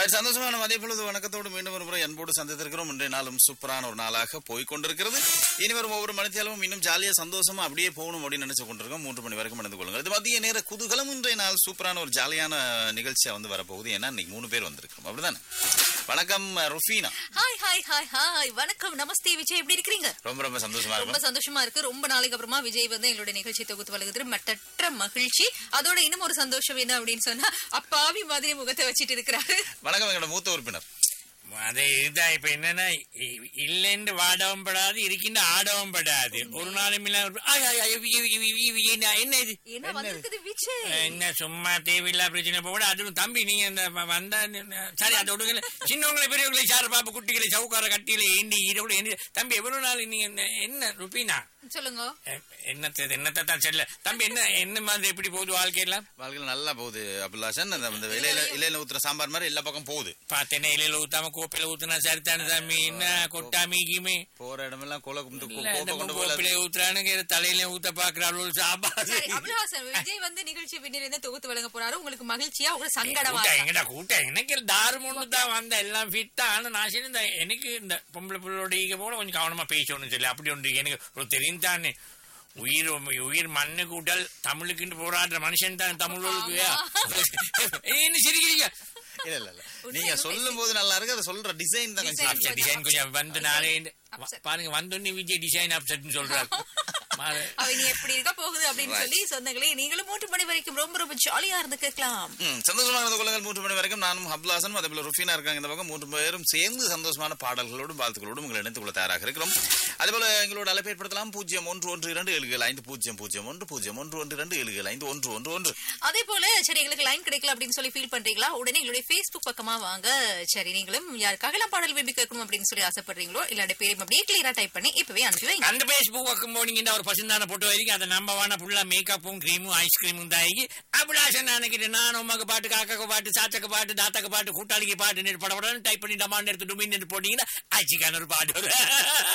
Right சந்தோஷமான அதே பொழுது வணக்கத்தோடு மீண்டும் ஒரு முறை அன்போடு சந்தித்திருக்கிறோம் இன்றைய நாளும் சூப்பரான ஒரு நாளாக போய் கொண்டிருக்கிறது இனி வரும் ஒவ்வொரு மணித்தியாலும் இன்னும் ஜாலியா சந்தோஷமா அப்படியே போகணும் அப்படின்னு நினைச்சு கொண்டிருக்கோம் மூன்று மணி வரைக்கும் நடந்து கொள்ளுங்கள் இது மதிய நேர குதூகலம் இன்றைய நாள் சூப்பரான ஒரு ஜாலியான நிகழ்ச்சியா வந்து வரப்போகுது ஏன்னா இன்னைக்கு மூணு பேர் வந்திருக்கோம் அப்படிதானே வணக்கம் Rufina hi hi hi hi வணக்கம் நமஸ்தே விஜய் எப்படி இருக்கீங்க ரொம்ப ரொம்ப சந்தோஷமா ரொம்ப இருக்கும் சந்தோஷமா இருக்கு ரொம்ப நாளைக்கு அப்புறமா விஜய் வந்து எங்களுடைய நிகழ்ச்சி தொகுத்து வழங்குது மட்டற்ற மகிழ்ச்சி அதோட இன்னும் ஒரு சந்தோஷம் என்ன அப்படின்னு சொன்னா அப்பாவி மாதிரி முகத்தை வச்சிட்டு இருக்கிறாரு வணக்கம் எங்களோட மூத்த உறுப்பினர் அது இதுதான் இப்ப என்னன்னா இ- இல்லைன்னு வாடவும் படாது இருக்கின்ற ஆடவும் படாது ஒரு நாளும் இல்ல ஆய், ஆய், ஆய், விஜய், விஜய், விஜய், விஜய், நான் என்ன இது என்ன வந்திருக்குது விஜய் என்ன சும்மா தேவையில்லா பிரச்சனை போட அதுவும் தம்பி நீங்க இந்த வ- வந்தா நீ- சரி அதை விடுங்க சின்னவங்களை பெரியவங்களை சார பாப்பா குட்டிகளை சவுக்கார கட்டியில ஏண்டி இதோட என்ன தம்பி எவ்வளவு நாள் நீங்க என்ன- என்ன ருபீனா சொல்லுங்க எ- என்னத்தை என்னத்தை தான் சொல்ல தம்பி என்ன என்ன மாதிரி எப்படி போகுது வாழ்க்கையெல்லாம் வாழ்க்கையில் நல்லா போகுது அபிலாஷன் அந்த அந்த இலையில இலையில ஊத்துற சாம்பார் மாதிரி எல்லா பக்கம் போகுது பார்த்தேனே இலையில ஊத்தாம கோப்பையில ஊத்துனா சரித்தானே தம்பி என்ன கொட்டாமி கீமே போற இடமெல்லாம் கோல கும்பிட்டு இல்ல, கோப்பை இந்த கொண்டு போய் கோப்பிலே ஊத்துறானுங்க தலையில ஊத்த பாக்குறாள் சாப்பாடு சரி அபிலாசன் விஜய் வந்து நிகழ்ச்சி பின்னிலிருந்து தொகுத்து வழங்க போறாரு உங்களுக்கு மகிழ்ச்சியா உங்களுக்கு சங்கடமா கூட்டம் இருக்கா? எங்கடா கூட்டம் எனக்கு தாரம் ஒன்று தான் வந்த எல்லாம் ஃபிட் தான் ஆனா நான் சரி இந்த எனக்கு இந்த பொம்பளை பிள்ளையோட ஈக போல கொஞ்சம் கவனமா பேசணும்னு சொல்லி அப்படி ஒன்று எனக்கு ஒரு தெரியும் தானே உயிர் உயிர் மண்ணுக்கு உடல் தமிழுக்குன்னு போராடுற மனுஷன் தான் தமிழோருக்கு என்ன சிரிக்கிறீங்க இல்ல இல்ல இல்ல உண்மை, நீங்க உண்மை. சொல்லும் போது நல்லா இருக்கு அதை சொல்ற டிசைன் தான் கொஞ்சம் Design. அப்செட் டிசைன் கொஞ்சம் வந்து நாளே இந்த- Upset. பாருங்க வந்தோடனே விஜய் டிசைன் அப்செட்னு சொல்றாரு மாறு. அவ நீ எப்படி இருக்க போகுது அப்படின்னு Right. சொல்லி சொந்தங்களே நீங்களும் மூன்று மணி வரைக்கும் ரொம்ப ரொம்ப ஜாலியா இருந்து கேட்கலாம் ம், சந்தோஷமாக இருந்து கொள்ளுங்கள் மூன்று மணி வரைக்கும் நானும் ஹப்லாசனும் அதே போல ருஃபீனா இருக்காங்க இந்த பக்கம் மூன்று பேரும் சேர்ந்து சந்தோஷமான பாடல்களோடும் வாழ்த்துக்களோடும் உங்களை இணைத்துக் கொள்ள தயாராக இருக்கிறோம் அதே போல எங்களோட அழைப்பு ஏற்படுத்தலாம் பூஜ்ஜியம் ஒன்று ஒன்று இரண்டு ஏழுகள் ஐந்து பூஜ்ஜியம் பூஜ்ஜியம் ஒன்று பூஜ்ஜியம் ஒன்று ஒன்று இரண்டு ஏழுகள் ஐந்து ஒன்று ஒன்று ஒன்று அதே போல சரி எங்களுக்கு லைன் கிடைக்கல அப்படின்னு சொல்லி ஃபீல் பண்றீங்களா உடனே எங்களுடைய Facebook பக்கமா வாங்க சரி நீங்களும் யாருக்காக பாடல் விரும்பி கேட்கணும் அப்படின்னு சொல்லி ஆசைப்படுறீங்களோ இல்லாட்ட பேரும் அப்படியே கிளியரா டைப் பண்ணி இப்பவே அனுப்பி வைங்க அந்த பேஸ்புக் பக்கம் போனீங்கன்னா ஒரு பசுந்தான போட்டோ வரைக்கும் அதை நம்பவான ஃபுல்லா மேக்கப்பும் கிரீமும் ஐஸ்கிரீமும் தாங்கி அபிலாஷன் நினைக்கிட்டு நான் உமக்கு பாட்டு காக்காக்கு பாட்டு சாச்சக்கு பாட்டு தாத்தக்கு பாட்டு கூட்டாளிக்கு பாட்டு படப்படன்னு டைப் பண்ணி டமான்னு எடுத்து டுமின்னு போட்டீங்கன்னா ஆச்சிக்கான ஒரு பாட்டு வரும்